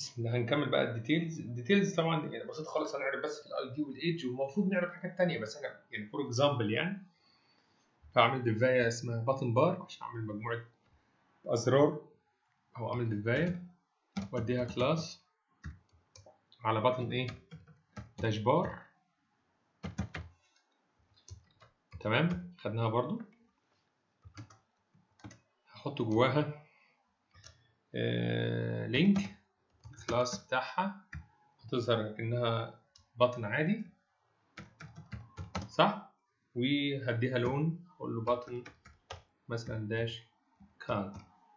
بسم الله هنكمل بقى الديتيلز الديتيلز طبعا يعني بسيط خالص هنعرف بس الاي دي والايدج والمفروض نعرف حاجات تانية بس احنا يعني فور اكزامبل يعني فاعمل ديفايه اسمها باتن بار عشان اعمل مجموعه ازرار او اعمل ديفايه واديها كلاس على باتن ايه داش بار تمام خدناها برضو هحط جواها آه لينك الكلاس بتاعها هتظهر انها بطن عادي صح وهديها لون اقول له بطن مثلا داش كارد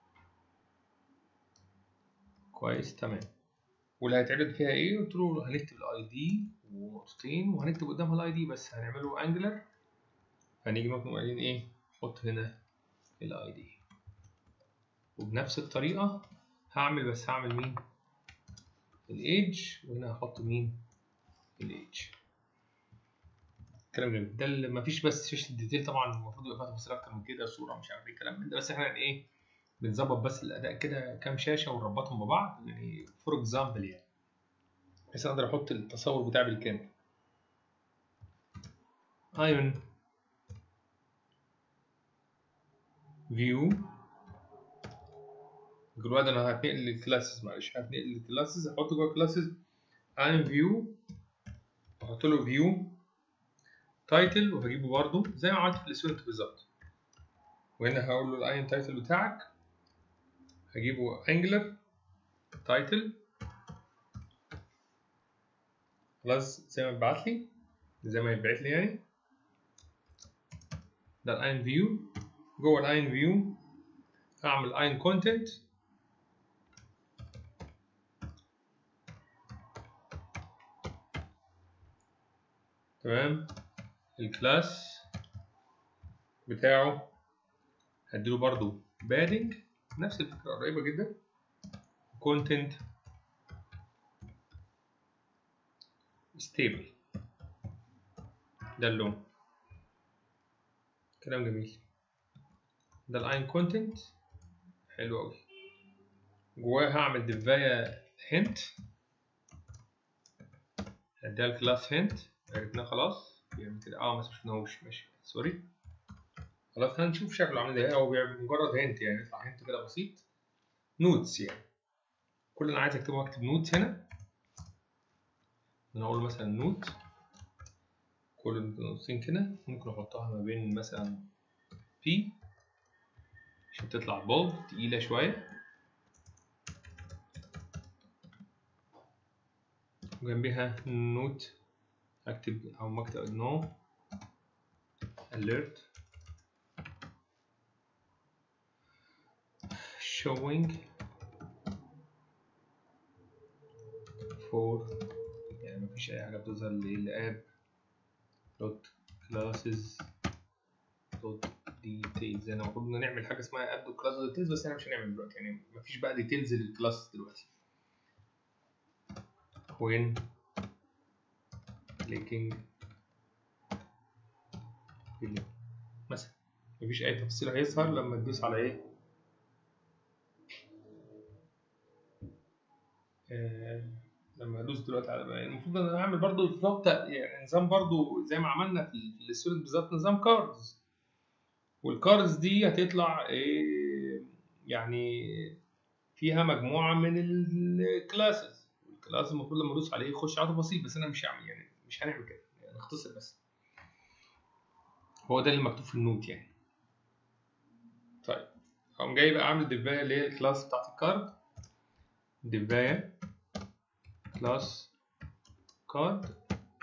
كويس تمام واللي هيتعرض فيها ايه قلت له هنكتب الاي دي ونقطتين وهنكتب قدامها الاي دي بس هنعمله انجلر هنيجي نقوم قايلين ايه حط هنا الاي دي وبنفس الطريقه هعمل بس هعمل مين الايدج وهنا هحط مين الايدج كلام جميل ده اللي مفيش بس شاشه الديتيل طبعا المفروض يبقى فيها تفاصيل اكتر من كده صوره مش عارف ايه الكلام من ده بس احنا ايه بنظبط بس الاداء كده كام شاشه ونربطهم ببعض يعني فور اكزامبل يعني بحيث اقدر احط التصور بتاعي بالكامل ايون فيو دلوقتي انا هتنقل للكلاسز معلش هتنقل للكلاسز احط جوه كلاسز ايون فيو احط له فيو تايتل وهجيبه برضه زي ما عملت في الستودنت بالظبط وهنا هقول له الاين تايتل بتاعك هجيبه انجلر تايتل خلاص زي ما اتبعت لي زي ما يتبعت لي يعني ده الاين فيو جوه الاين فيو هعمل اين كونتنت تمام الكلاس بتاعه هديله برضو بادنج نفس الفكرة قريبة جدا content stable ده اللون كلام جميل ده الاين كونتنت حلو قوي جواه هعمل ديفاية هنت هديها الكلاس هنت عرفناه خلاص بيعمل كده اه ما شفناهوش ماشي سوري خلاص هنشوف شكله عامل ازاي هو مجرد هنت يعني يطلع هنت كده بسيط نوتس يعني كل اللي انا عايز اكتبه اكتب نوتس هنا انا اقول مثلا نوت كل النقطتين كده ممكن احطها ما بين مثلا بي عشان تطلع بولد تقيلة شوية وجنبها نوت اكتب او مكتب نو alert showing for يعني مفيش اي حاجه بتظهر للاب دوت كلاسز دوت ديتيلز انا المفروض نعمل حاجه اسمها اب دوت كلاس ديتيلز بس احنا مش هنعمل دلوقتي يعني مفيش بقى ديتيلز للكلاس دلوقتي when clicking مثلا مفيش اي تفصيل هيظهر لما تدوس على ايه آه لما ادوس دلوقتي على يعني المفروض ان انا اعمل برضو بالظبط يعني نظام برضو زي ما عملنا في الستودنت بالظبط نظام كاردز والكاردز دي هتطلع إيه يعني فيها مجموعه من الكلاسز الكلاس المفروض لما ادوس عليه يخش على تفاصيل بس انا مش هعمل يعني مش هنعمل كده يعني نختصر بس هو ده اللي مكتوب في النوت يعني طيب هقوم جاي بقى اعمل ديفايه اللي هي الكلاس بتاعت الكارد ديفايه كلاس كارد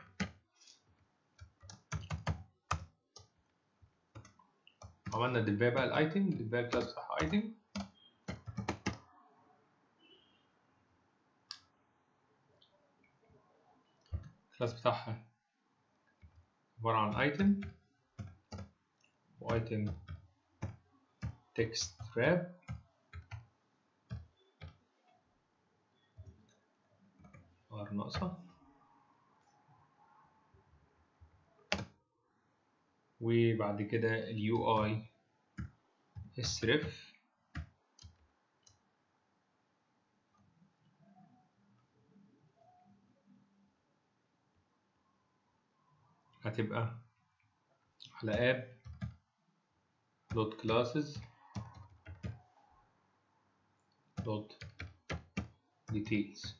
عملنا ديفايه بقى الايتم ديفايه الكلاس بتاعها ايتم الكلاس بتاعها عبارة عن ايتم وايتم text wrap ار ناقصة وبعد كده اليو اي اسرف هتبقى على اب دوت كلاسز دوت ديتيلز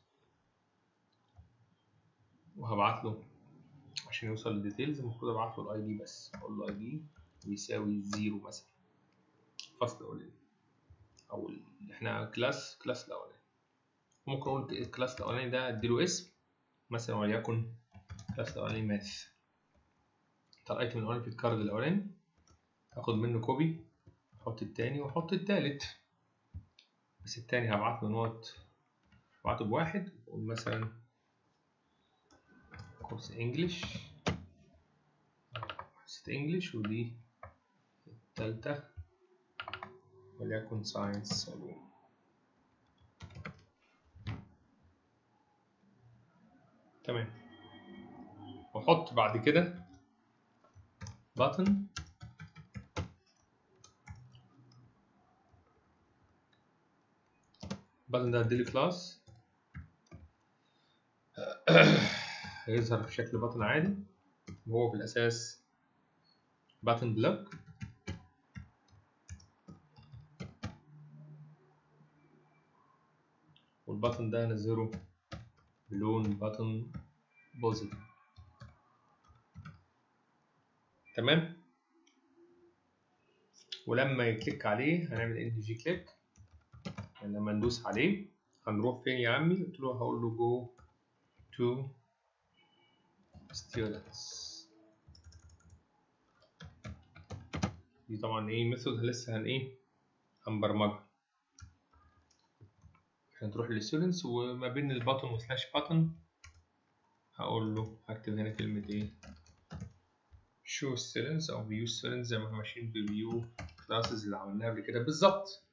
وهبعت له عشان يوصل للديتيلز المفروض ابعت له الاي دي بس اقول له اي دي بيساوي زيرو مثلا فصل الاولاني او ال- احنا كلاس كلاس الاولاني ممكن اقول الكلاس الاولاني ده اديله اسم مثلا وليكن كلاس الاولاني ماث بتاع الايتم الاولاني في الكارد الاولاني هاخد منه كوبي احط التاني واحط التالت بس التاني هبعت له نوت هبعته بواحد واقول مثلا كورس انجلش حصة انجلش ودي التالتة وليكن ساينس علوم تمام واحط بعد كده بutton button ده هديله كلاس هيظهر في شكل button عادي وهو في الأساس button block والبutton ده هنزله بلون button بوزيتيف تمام ولما يكليك عليه هنعمل ان جي كليك يعني لما ندوس عليه هنروح فين يا عمي قلت له هقول له جو to students دي طبعا ايه ميثود لسه هن ايه هنبرمجها عشان تروح للستودنتس وما بين الباتون وسلاش باتون هقول له هكتب هنا كلمة ايه show students او view students زي ما احنا ماشيين بفيو classes اللي عملناها قبل كده بالظبط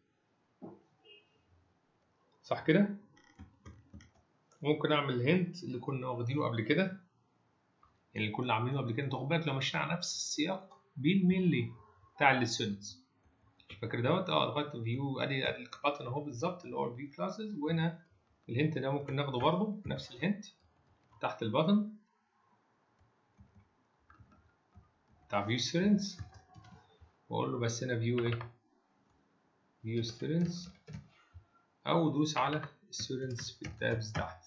صح كده ممكن اعمل هنت اللي كنا واخدينه قبل كده يعني اللي كنا عاملينه قبل كده انت خد بالك لو مشينا على نفس السياق بالملي بتاع الستودنتس مش فاكر دوت اه لغايه فيو ادي ادي الباتن اهو بالظبط اللي هو الفيو كلاسز وهنا الهنت ده ممكن ناخده برضه نفس الهنت تحت الباتن بتاع فيو ستودنتس واقول له بس هنا فيو ايه فيو ستودنتس او دوس على ستودنتس في التابز تحت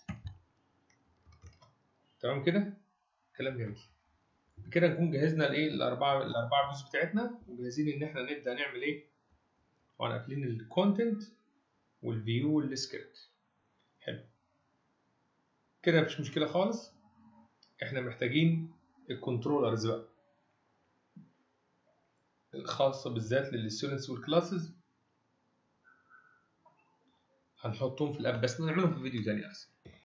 تمام كده كلام جميل كده نكون جهزنا الايه الاربعه الاربعه فيوز بتاعتنا وجاهزين ان احنا نبدا نعمل ايه طبعا قافلين الكونتنت والفيو والسكريبت حلو كده مفيش مشكله خالص احنا محتاجين الكنترولرز بقى الخاصه بالذات للستودنتس والكلاسز هنحطهم في الاب بس نعملهم في فيديو تاني احسن